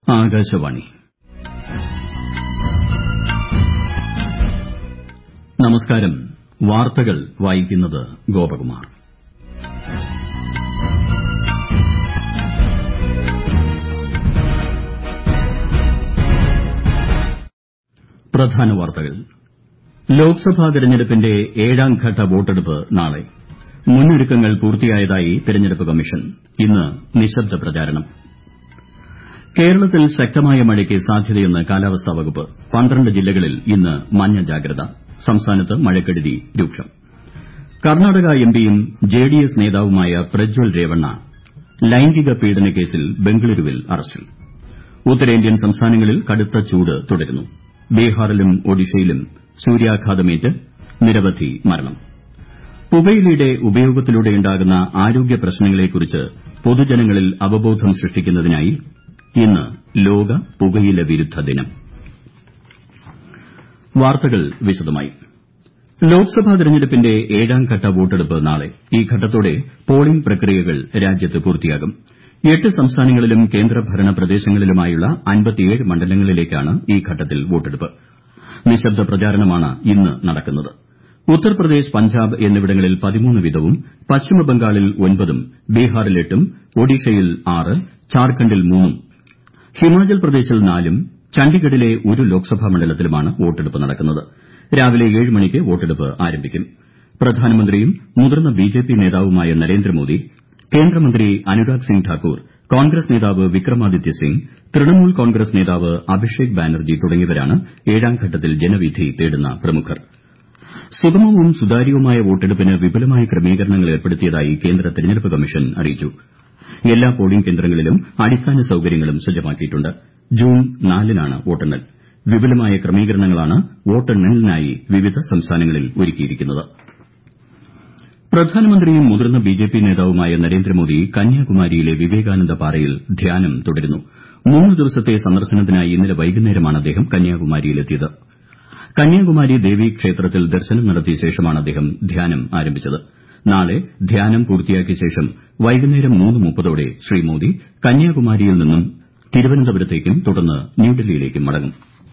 ആകാശവാണി നമസ്കാരം വാർത്തകൾ വായിക്കുന്നത് ഗോപകുമാർ പ്രധാന വാർത്തകൾ ലോക്സഭാ തെരഞ്ഞെടുപ്പിന്റെ ഏഴാംഘട്ട വോട്ടെടുപ്പ് നാളെ മുന്നൊരുക്കങ്ങൾ പൂർത്തിയായതായി തെരഞ്ഞെടുപ്പ് കമ്മീഷൻ ഇന്ന് നിശബ്ദ പ്രചാരണം കേരളത്തിൽ ശക്തമായ മഴയ്ക്ക് സാധ്യതയെന്ന് കാലാവസ്ഥാ വകുപ്പ് പന്ത്രണ്ട് ജില്ലകളിൽ ഇന്ന് മഞ്ഞ ജാഗ്രത സംസ്ഥാനത്ത് മഴക്കെടുതി രൂക്ഷം കർണാടക എംപിയും ജെഡിഎസ് നേതാവുമായ പ്രജ്വൽ രേവണ്ണ ലൈംഗിക പീഡന കേസിൽ ബംഗളൂരുവിൽ അറസ്റ്റിൽ ഉത്തരേന്ത്യൻ സംസ്ഥാനങ്ങളിൽ കടുത്ത ചൂട് തുടരുന്നു ബീഹാറിലും ഒഡീഷയിലും സൂര്യാഘാതമേറ്റ് നിരവധി മരണം പുകയിലയുടെ ഉപയോഗത്തിലൂടെയുണ്ടാകുന്ന ആരോഗ്യ പ്രശ്നങ്ങളെക്കുറിച്ച് പൊതുജനങ്ങളിൽ അവബോധം സൃഷ്ടിക്കുന്നതിനായി ഇന്ന് ലോക പുകയില വിരുദ്ധ ദിനം വാർത്തകൾ വിശദമായി ലോക്സഭാ തെരഞ്ഞെടുപ്പിന്റെ ഏഴാംഘട്ട വോട്ടെടുപ്പ് നാളെ ഈ ഘട്ടത്തോടെ പോളിംഗ് പ്രക്രിയകൾ രാജ്യത്ത് പൂർത്തിയാകും എട്ട് സംസ്ഥാനങ്ങളിലും കേന്ദ്രഭരണ പ്രദേശങ്ങളിലുമായുള്ള മണ്ഡലങ്ങളിലേക്കാണ് ഈ ഘട്ടത്തിൽ വോട്ടെടുപ്പ് നിശബ്ദ പ്രചാരണമാണ് ഇന്ന് നടക്കുന്നത് ഉത്തർപ്രദേശ് പഞ്ചാബ് എന്നിവിടങ്ങളിൽ പതിമൂന്ന് വീതവും പശ്ചിമബംഗാളിൽ ഒൻപതും ബീഹാറിൽ എട്ടും ഒഡീഷയിൽ ആറ് ഝാർഖണ്ഡിൽ മൂന്നും ഹിമാചൽ പ്രദേശിൽ നാലും ചണ്ഡിഗഡിലെ ഒരു ലോക്സഭാ മണ്ഡലത്തിലുമാണ് വോട്ടെടുപ്പ് നടക്കുന്നത് രാവിലെ ഏഴ് മണിക്ക് വോട്ടെടുപ്പ് ആരംഭിക്കും പ്രധാനമന്ത്രിയും മുതിർന്ന ബിജെപി നേതാവുമായ നരേന്ദ്രമോദി കേന്ദ്രമന്ത്രി അനുരാഗ് സിംഗ് ഠാക്കൂർ കോൺഗ്രസ് നേതാവ് വിക്രമാദിത്യ സിംഗ് തൃണമൂൽ കോൺഗ്രസ് നേതാവ് അഭിഷേക് ബാനർജി തുടങ്ങിയവരാണ് ഏഴാംഘട്ടത്തിൽ ജനവിധി തേടുന്ന പ്രമുഖർ സുഗമവും സുതാര്യവുമായ വോട്ടെടുപ്പിന് വിപുലമായ ക്രമീകരണങ്ങൾ ഏർപ്പെടുത്തിയതായി കേന്ദ്ര തെരഞ്ഞെടുപ്പ് കമ്മീഷൻ അറിയിച്ചു എല്ലാ പോളിംഗ് കേന്ദ്രങ്ങളിലും അടിസ്ഥാന സൌകര്യങ്ങളും സജ്ജമാക്കിയിട്ടുണ്ട് ജൂൺ നാലിനാണ് വോട്ടെണ്ണൽ വിപുലമായ ക്രമീകരണങ്ങളാണ് വോട്ടെണ്ണലിനായി വിവിധ സംസ്ഥാനങ്ങളിൽ ഒരുക്കിയിരിക്കുന്നത് പ്രധാനമന്ത്രിയും മുതിർന്ന ബിജെപി നേതാവുമായ നരേന്ദ്രമോദി കന്യാകുമാരിയിലെ വിവേകാനന്ദ പാറയിൽ ധ്യാനം തുടരുന്നു മൂന്ന് ദിവസത്തെ സന്ദർശനത്തിനായി ഇന്നലെ വൈകുന്നേരമാണ് അദ്ദേഹം കന്യാകുമാരിയിലെത്തിയത് കന്യാകുമാരി ദേവി ക്ഷേത്രത്തിൽ ദർശനം നടത്തിയ ശേഷമാണ് അദ്ദേഹം ധ്യാനം ആരംഭിച്ചത് നാളെ ധ്യാനം പൂർത്തിയാക്കിയ ശേഷം വൈകുന്നേരം മൂന്ന് മുപ്പതോടെ ശ്രീ മോദി കന്യാകുമാരിയിൽ നിന്നും തിരുവനന്തപുരത്തേക്കും തുടർന്ന് ന്യൂഡൽഹിയിലേക്കും മടങ്ങും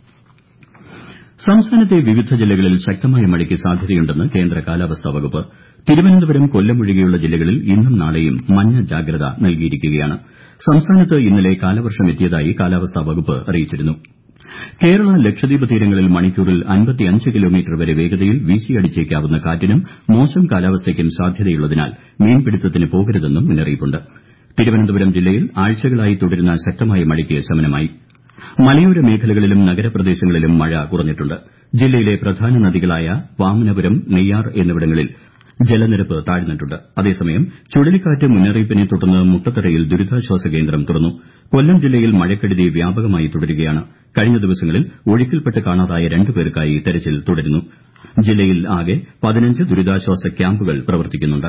സംസ്ഥാനത്തെ വിവിധ ജില്ലകളിൽ ശക്തമായ മഴയ്ക്ക് സാധ്യതയുണ്ടെന്ന് കേന്ദ്ര കാലാവസ്ഥാ വകുപ്പ് തിരുവനന്തപുരം കൊല്ലം ഒഴികെയുള്ള ജില്ലകളിൽ ഇന്നും നാളെയും മഞ്ഞ ജാഗ്രത നൽകിയിരിക്കുകയാണ് സംസ്ഥാനത്ത് ഇന്നലെ കാലവർഷം എത്തിയതായി കാലാവസ്ഥാ വകുപ്പ് അറിയിച്ചിരുന്നു കേരള ലക്ഷദ്വീപ് തീരങ്ങളിൽ മണിക്കൂറിൽ കിലോമീറ്റർ വരെ വേഗതയിൽ വീശിയടിച്ചേക്കാവുന്ന കാറ്റിനും മോശം കാലാവസ്ഥയ്ക്കും സാധ്യതയുള്ളതിനാൽ മീൻപിടുത്തത്തിന് പോകരുതെന്നും മുന്നറിയിപ്പുണ്ട് തിരുവനന്തപുരം ജില്ലയിൽ ആഴ്ചകളായി തുടരുന്ന ശക്തമായ മഴയ്ക്ക് ശമനമായി മലയോര മേഖലകളിലും നഗരപ്രദേശങ്ങളിലും മഴ കുറഞ്ഞിട്ടുണ്ട് ജില്ലയിലെ പ്രധാന നദികളായ വാമനപുരം നെയ്യാർ എന്നിവിടങ്ങളിൽ ജലനിരപ്പ് താഴ്ന്നിട്ടുണ്ട് അതേസമയം ചുഴലിക്കാറ്റ് മുന്നറിയിപ്പിനെ തുടർന്ന് മുട്ടത്തറയിൽ ദുരിതാശ്വാസ കേന്ദ്രം തുറന്നു കൊല്ലം ജില്ലയിൽ മഴക്കെടുതി വ്യാപകമായി തുടരുകയാണ് കഴിഞ്ഞ ദിവസങ്ങളിൽ ഒഴുക്കിൽപ്പെട്ട് കാണാതായ രണ്ട് പേർക്കായി തെരച്ചിൽ തുടരുന്നു ജില്ലയിൽ ആകെ പതിനഞ്ച് ദുരിതാശ്വാസ ക്യാമ്പുകൾ പ്രവർത്തിക്കുന്നുണ്ട്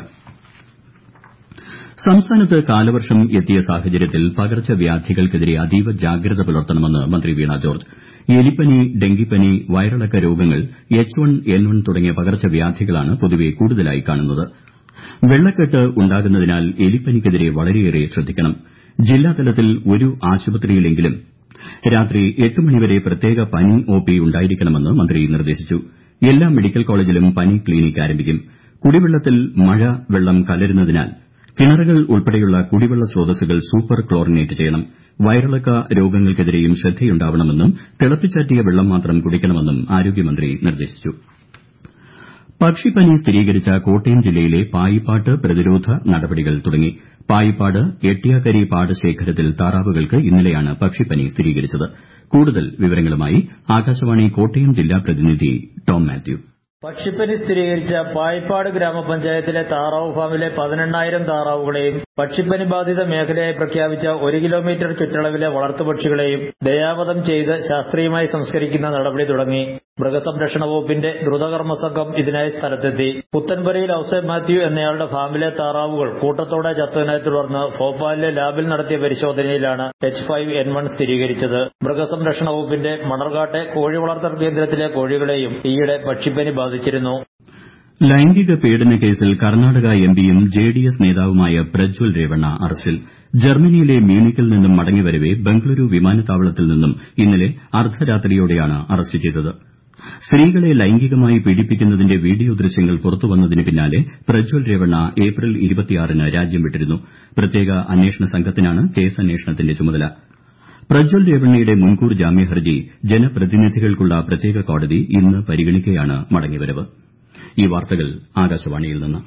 സംസ്ഥാനത്ത് കാലവർഷം എത്തിയ സാഹചര്യത്തിൽ പകർച്ചവ്യാധികൾക്കെതിരെ അതീവ ജാഗ്രത പുലർത്തണമെന്ന് മന്ത്രി വീണ ജോർജ് എലിപ്പനി ഡെങ്കിപ്പനി വയറിളക്ക രോഗങ്ങൾ എച്ച് വൺ എൻ വൺ തുടങ്ങിയ പകർച്ചവ്യാധികളാണ് പൊതുവെ കൂടുതലായി കാണുന്നത് വെള്ളക്കെട്ട് ഉണ്ടാകുന്നതിനാൽ എലിപ്പനിക്കെതിരെ വളരെയേറെ ശ്രദ്ധിക്കണം ജില്ലാതലത്തിൽ ഒരു ആശുപത്രിയിലെങ്കിലും രാത്രി എട്ട് മണിവരെ പ്രത്യേക പനി ഒ പി ഉണ്ടായിരിക്കണമെന്ന് മന്ത്രി നിർദ്ദേശിച്ചു എല്ലാ മെഡിക്കൽ കോളേജിലും പനി ക്ലിനിക് ആരംഭിക്കും കുടിവെള്ളത്തിൽ മഴ വെള്ളം കലരുന്നതിനാൽ കിണറുകൾ ഉൾപ്പെടെയുള്ള കുടിവെള്ള സ്രോതസ്സുകൾ സൂപ്പർ ക്ലോറിനേറ്റ് ചെയ്യണം വയറിളക്ക രോഗങ്ങൾക്കെതിരെയും ശ്രദ്ധയുണ്ടാവണമെന്നും തിളപ്പിച്ചാറ്റിയ വെള്ളം മാത്രം കുടിക്കണമെന്നും ആരോഗ്യമന്ത്രി നിർദ്ദേശിച്ചു പക്ഷിപ്പനി സ്ഥിരീകരിച്ച കോട്ടയം ജില്ലയിലെ പായിപ്പാട്ട് പ്രതിരോധ നടപടികൾ തുടങ്ങി പായിപ്പാട് എട്ട്യാക്കരി പാടശേഖരത്തിൽ താറാവുകൾക്ക് ഇന്നലെയാണ് പക്ഷിപ്പനി സ്ഥിരീകരിച്ചത് കൂടുതൽ വിവരങ്ങളുമായി ആകാശവാണി കോട്ടയം ജില്ലാ പ്രതിനിധി ടോം മാത്യു പക്ഷിപ്പനി സ്ഥിരീകരിച്ച പായിപ്പാട് ഗ്രാമപഞ്ചായത്തിലെ താറാവ് ഫാമിലെ പതിനെണ്ണായിരം താറാവുകളെയും പക്ഷിപ്പനി ബാധിത മേഖലയായി പ്രഖ്യാപിച്ച ഒരു കിലോമീറ്റർ ചുറ്റളവിലെ വളർത്തുപക്ഷികളെയും ദയാവധം ചെയ്ത് ശാസ്ത്രീയമായി സംസ്കരിക്കുന്ന നടപടി തുടങ്ങി മൃഗസംരക്ഷണ വകുപ്പിന്റെ ദ്രുതകർമ്മ സംഘം ഇതിനായി സ്ഥലത്തെത്തി പുത്തൻപുരയിൽ ഔസേബ് മാത്യു എന്നയാളുടെ ഫാമിലെ താറാവുകൾ കൂട്ടത്തോടെ ചത്തതിനെ തുടർന്ന് ഭോപ്പാലിലെ ലാബിൽ നടത്തിയ പരിശോധനയിലാണ് എച്ച് ഫൈവ് എൻ വൺ സ്ഥിരീകരിച്ചത് മൃഗസംരക്ഷണ വകുപ്പിന്റെ മണർകാട്ടെ കോഴി വളർത്തൽ കേന്ദ്രത്തിലെ കോഴികളെയും ഈയിടെ പക്ഷിപ്പനി ബാധിച്ചിരുന്നു ലൈംഗിക പീഡന കേസിൽ കർണാടക എംപിയും ജെഡിഎസ് നേതാവുമായ പ്രജ്വൽ രേവണ്ണ അറസ്റ്റിൽ ജർമ്മനിയിലെ മ്യൂണിക്കിൽ നിന്നും മടങ്ങിവരവെ ബംഗളൂരു വിമാനത്താവളത്തിൽ നിന്നും ഇന്നലെ അർദ്ധരാത്രിയോടെയാണ് അറസ്റ്റ് ചെയ്തത് സ്ത്രീകളെ ലൈംഗികമായി പീഡിപ്പിക്കുന്നതിന്റെ വീഡിയോ ദൃശ്യങ്ങൾ പുറത്തുവന്നതിന് പിന്നാലെ പ്രജ്വൽ രേവണ്ണ ഏപ്രിൽ ന് രാജ്യം വിട്ടിരുന്നു പ്രത്യേക അന്വേഷണ സംഘത്തിനാണ് കേസന്വേഷണത്തിന്റെ ചുമതല പ്രജ്വൽ രേവണ്ണയുടെ മുൻകൂർ ജാമ്യഹർജി ജനപ്രതിനിധികൾക്കുള്ള പ്രത്യേക കോടതി ഇന്ന് പരിഗണിക്കെയാണ് മടങ്ങിവരവ് ഈ വാർത്തകൾ ആകാശവാണിയിൽ നിന്ന്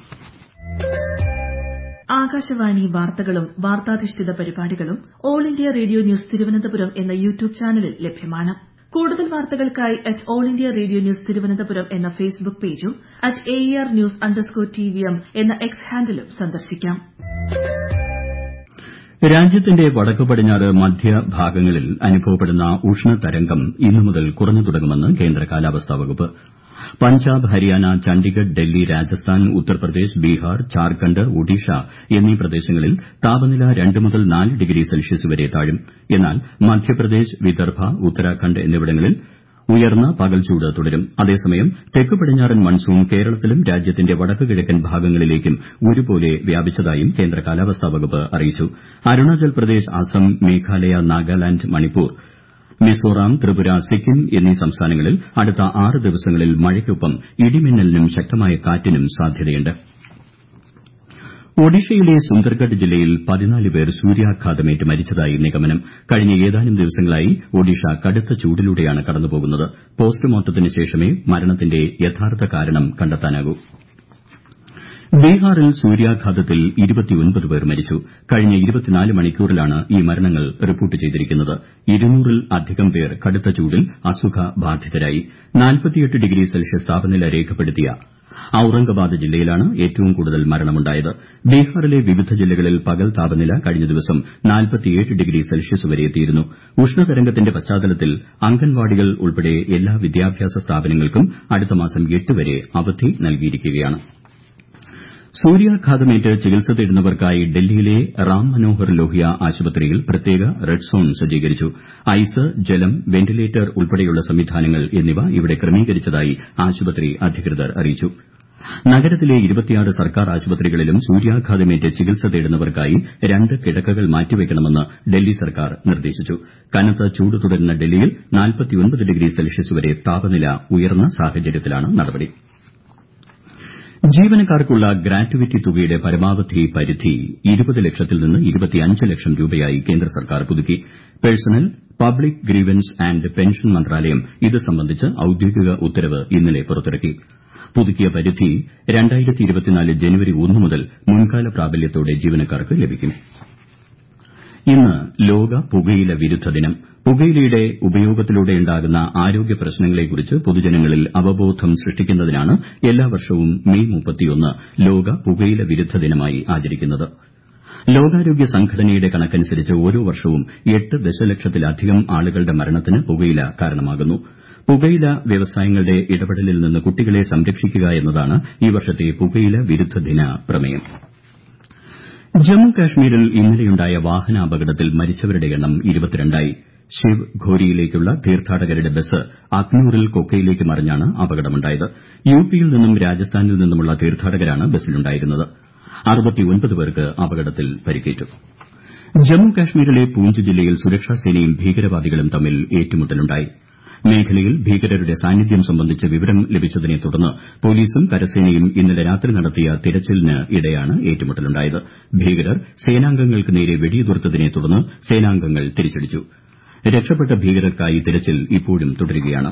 ആകാശവാണി വാർത്തകളും വാർത്താധിഷ്ഠിത പരിപാടികളും All India Radio News Thiruvananthapuram എന്ന യൂട്യൂബ് ചാനലിൽ ലഭ്യമാണ് കൂടുതൽ വാർത്തകൾക്കായി at All India Radio News Thiruvananthapuram എന്ന ഫേസ്ബുക്ക് പേജും at A R news underscore T V M എന്ന എക്സ് ഹാൻഡിലും സന്ദർശിക്കാം രാജ്യത്തിന്റെ വടക്ക് പടിഞ്ഞാറ് മധ്യ ഭാഗങ്ങളിൽ അനുഭവപ്പെടുന്ന ഉഷ്ണതരംഗം ഇന്നു മുതൽ കുറഞ്ഞു തുടങ്ങുമെന്ന് കേന്ദ്ര കാലാവസ്ഥാ വകുപ്പ് പഞ്ചാബ് ഹരിയാന ചണ്ഡിഗഡ് ഡൽഹി രാജസ്ഥാൻ ഉത്തർപ്രദേശ് ബീഹാർ ഝാർഖണ്ഡ് ഒഡീഷ എന്നീ പ്രദേശങ്ങളിൽ താപനില രണ്ട് മുതൽ നാല് ഡിഗ്രി സെൽഷ്യസ് വരെ താഴും എന്നാൽ മധ്യപ്രദേശ് വിദർഭ ഉത്തരാഖണ്ഡ് എന്നിവിടങ്ങളിൽ ഉയർന്ന പകൽച്ചൂട് തുടരും അതേസമയം തെക്ക് പടിഞ്ഞാറൻ മൺസൂൺ കേരളത്തിലും രാജ്യത്തിന്റെ വടക്ക് കിഴക്കൻ ഭാഗങ്ങളിലേക്കും ഒരുപോലെ വ്യാപിച്ചതായും കേന്ദ്ര കാലാവസ്ഥാ വകുപ്പ് അറിയിച്ചു അരുണാചൽ പ്രദേശ് അസം മേഘാലയ നാഗാലാന്റ് മണിപ്പൂർ മിസോറാം ത്രിപുര സിക്കിം എന്നീ സംസ്ഥാനങ്ങളിൽ അടുത്ത ആറ് ദിവസങ്ങളിൽ മഴയ്ക്കൊപ്പം ഇടിമിന്നലിനും ശക്തമായ കാറ്റിനും സാധ്യതയുണ്ട് ഒഡീഷയിലെ സുന്ദർഗഡ് ജില്ലയിൽ പതിനാല് പേർ സൂര്യാഘാതമേറ്റ് മരിച്ചതായി നിഗമനം കഴിഞ്ഞ ഏതാനും ദിവസങ്ങളായി ഒഡീഷ കടുത്ത ചൂടിലൂടെയാണ് കടന്നുപോകുന്നത് പോസ്റ്റ്മോർട്ടത്തിന് ശേഷമേ മരണത്തിന്റെ യഥാർത്ഥ കാരണം കണ്ടെത്താനാകൂ ബീഹാറിൽ സൂര്യാഘാതത്തിൽ പേർ മരിച്ചു കഴിഞ്ഞ മണിക്കൂറിലാണ് ഈ മരണങ്ങൾ റിപ്പോർട്ട് ചെയ്തിരിക്കുന്നത് ഇരുന്നൂറിൽ അധികം പേർ കടുത്ത ചൂടിൽ അസുഖബാധിതരായി ഡിഗ്രി സെൽഷ്യസ് താപനില രേഖപ്പെടുത്തിയ ഔറംഗാബാദ് ജില്ലയിലാണ് ഏറ്റവും കൂടുതൽ മരണമുണ്ടായത് ബീഹാറിലെ വിവിധ ജില്ലകളിൽ പകൽ താപനില കഴിഞ്ഞ ദിവസം ഡിഗ്രി സെൽഷ്യസ് വരെ എത്തിയിരുന്നു ഉഷ്ണതരംഗത്തിന്റെ പശ്ചാത്തലത്തിൽ അംഗൻവാടികൾ ഉൾപ്പെടെ എല്ലാ വിദ്യാഭ്യാസ സ്ഥാപനങ്ങൾക്കും അടുത്ത മാസം എട്ട് വരെ അവധി നൽകിയിരിക്കുകയാണ് സൂര്യാഘാതമേറ്റ് ചികിത്സ തേടുന്നവർക്കായി ഡൽഹിയിലെ റാം മനോഹർ ലോഹ്യ ആശുപത്രിയിൽ പ്രത്യേക റെഡ് സോൺ സജ്ജീകരിച്ചു ഐസ് ജലം വെന്റിലേറ്റർ ഉൾപ്പെടെയുള്ള സംവിധാനങ്ങൾ എന്നിവ ഇവിടെ ക്രമീകരിച്ചതായി ആശുപത്രി അധികൃതർ അറിയിച്ചു നഗരത്തിലെ സർക്കാർ ആശുപത്രികളിലും സൂര്യാഘാതമേറ്റ് ചികിത്സ തേടുന്നവർക്കായി രണ്ട് കിടക്കകൾ മാറ്റിവെക്കണമെന്ന് ഡൽഹി സർക്കാർ നിർദ്ദേശിച്ചു കനത്ത ചൂട് തുടരുന്ന ഡൽഹിയിൽ ഡിഗ്രി സെൽഷ്യസ് വരെ താപനില ഉയർന്ന സാഹചര്യത്തിലാണ് നടപടി ജീവനക്കാർക്കുള്ള ഗ്രാറ്റുവിറ്റി തുകയുടെ പരമാവധി പരിധി ഇരുപത് ലക്ഷത്തിൽ നിന്ന് ലക്ഷം രൂപയായി കേന്ദ്ര സർക്കാർ പുതുക്കി personnel public grievance and pension മന്ത്രാലയം ഇത് സംബന്ധിച്ച് ഔദ്യോഗിക ഉത്തരവ് ഇന്നലെ പുറത്തിറക്കി പുതുക്കിയ പരിധി ജനുവരി ഒന്ന് മുതൽ മുൻകാല പ്രാബല്യത്തോടെ ജീവനക്കാർക്ക് ലഭിക്കും ഇന്ന് ലോക പുകയില വിരുദ്ധ ദിനം പുകയിലയുടെ ഉപയോഗത്തിലൂടെയുണ്ടാകുന്ന ആരോഗ്യ പ്രശ്നങ്ങളെക്കുറിച്ച് പൊതുജനങ്ങളിൽ അവബോധം സൃഷ്ടിക്കുന്നതിനാണ് എല്ലാ വർഷവും മെയ് ലോക പുകയില വിരുദ്ധ ദിനമായി ആചരിക്കുന്നത് ലോകാരോഗ്യ സംഘടനയുടെ കണക്കനുസരിച്ച് ഓരോ വർഷവും എട്ട് ദശലക്ഷത്തിലധികം ആളുകളുടെ മരണത്തിന് പുകയില കാരണമാകുന്നു പുകയില വ്യവസായങ്ങളുടെ ഇടപെടലിൽ നിന്ന് കുട്ടികളെ സംരക്ഷിക്കുക എന്നതാണ് ഈ വർഷത്തെ പുകയില വിരുദ്ധ ദിന പ്രമേയം ജമ്മു കാശ്മീരിൽ ഇന്നലെയുണ്ടായ വാഹനാപകടത്തിൽ മരിച്ചവരുടെ എണ്ണം ആയി ശിവ് ഘോരിയിലേക്കുള്ള തീർത്ഥാടകരുടെ ബസ് അഖ്നൂറിൽ കൊക്കയിലേക്ക് മറിഞ്ഞാണ് അപകടമുണ്ടായത് യുപിയിൽ നിന്നും രാജസ്ഥാനിൽ നിന്നുമുള്ള തീർത്ഥാടകരാണ് ബസ്സിലുണ്ടായിരുന്നത് പേർക്ക് അപകടത്തിൽ പരിക്കേറ്റു ജമ്മു കാശ്മീരിലെ പൂഞ്ച് ജില്ലയിൽ സുരക്ഷാസേനയും ഭീകരവാദികളും തമ്മിൽ ഏറ്റുമുട്ടലുണ്ടായി മേഖലയിൽ ഭീകരരുടെ സാന്നിധ്യം സംബന്ധിച്ച് വിവരം ലഭിച്ചതിനെ തുടർന്ന് പോലീസും കരസേനയും ഇന്നലെ രാത്രി നടത്തിയ തിരച്ചിലിനിടെയാണ് ഏറ്റുമുട്ടലുണ്ടായത് ഭീകരർ സേനാംഗങ്ങൾക്ക് നേരെ വെടിയുതിർത്തതിനെ തുടർന്ന് സേനാംഗങ്ങൾ തിരിച്ചടിച്ചു രക്ഷപ്പെട്ട ഭീകരർക്കായി തിരച്ചിൽ ഇപ്പോഴും തുടരുകയാണ്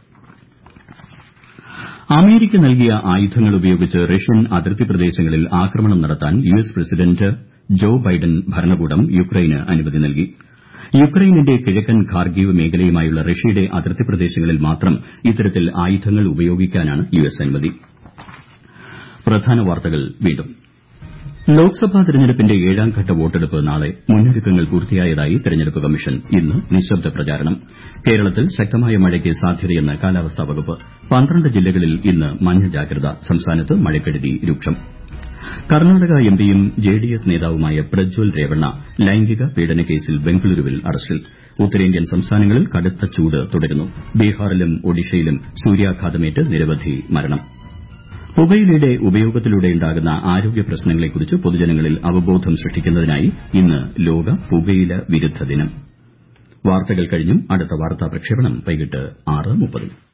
അമേരിക്ക നൽകിയ ആയുധങ്ങൾ ഉപയോഗിച്ച് റഷ്യൻ അതിർത്തി പ്രദേശങ്ങളിൽ ആക്രമണം നടത്താൻ U S president Joe Biden ഭരണകൂടം യുക്രൈന് അനുമതി നൽകി യുക്രൈനിന്റെ കിഴക്കൻ ഖാർഗീവ് മേഖലയുമായുള്ള റഷ്യയുടെ അതിർത്തി പ്രദേശങ്ങളിൽ മാത്രം ഇത്തരത്തിൽ ആയുധങ്ങൾ ഉപയോഗിക്കാനാണ് യു എസ് അനുമതി ലോക്സഭാ തെരഞ്ഞെടുപ്പിന്റെ ഏഴാംഘട്ട വോട്ടെടുപ്പ് നാളെ മുന്നൊരുക്കങ്ങൾ പൂർത്തിയായതായി തെരഞ്ഞെടുപ്പ് കമ്മീഷൻ ഇന്ന് നിശബ്ദ പ്രചാരണം കേരളത്തിൽ ശക്തമായ മഴയ്ക്ക് സാധ്യതയെന്ന് കാലാവസ്ഥാ വകുപ്പ് പന്ത്രണ്ട് ജില്ലകളിൽ ഇന്ന് മഞ്ഞ ജാഗ്രത സംസ്ഥാനത്ത് മഴക്കെടുതി രൂക്ഷം കർണാടക എംപിയും ജെഡിഎസ് നേതാവുമായ പ്രജ്വൽ രേവണ്ണ ലൈംഗിക പീഡനക്കേസിൽ ബംഗളൂരുവിൽ അറസ്റ്റിൽ ഉത്തരേന്ത്യൻ സംസ്ഥാനങ്ങളിൽ കടുത്ത ചൂട് തുടരുന്നു ബീഹാറിലും ഒഡീഷയിലും സൂര്യാഘാതമേറ്റ് നിരവധി മരണം പുകയിലയുടെ ഉപയോഗത്തിലൂടെയുണ്ടാകുന്ന ആരോഗ്യ പ്രശ്നങ്ങളെക്കുറിച്ച് പൊതുജനങ്ങളിൽ അവബോധം സൃഷ്ടിക്കുന്നതിനായി ഇന്ന് ലോക പുകയില വിരുദ്ധ ദിനം വാർത്തകൾ കഴിഞ്ഞു അടുത്ത വാർത്താ പ്രക്ഷേപണം വൈകിട്ട് ആറ് മുപ്പതിന്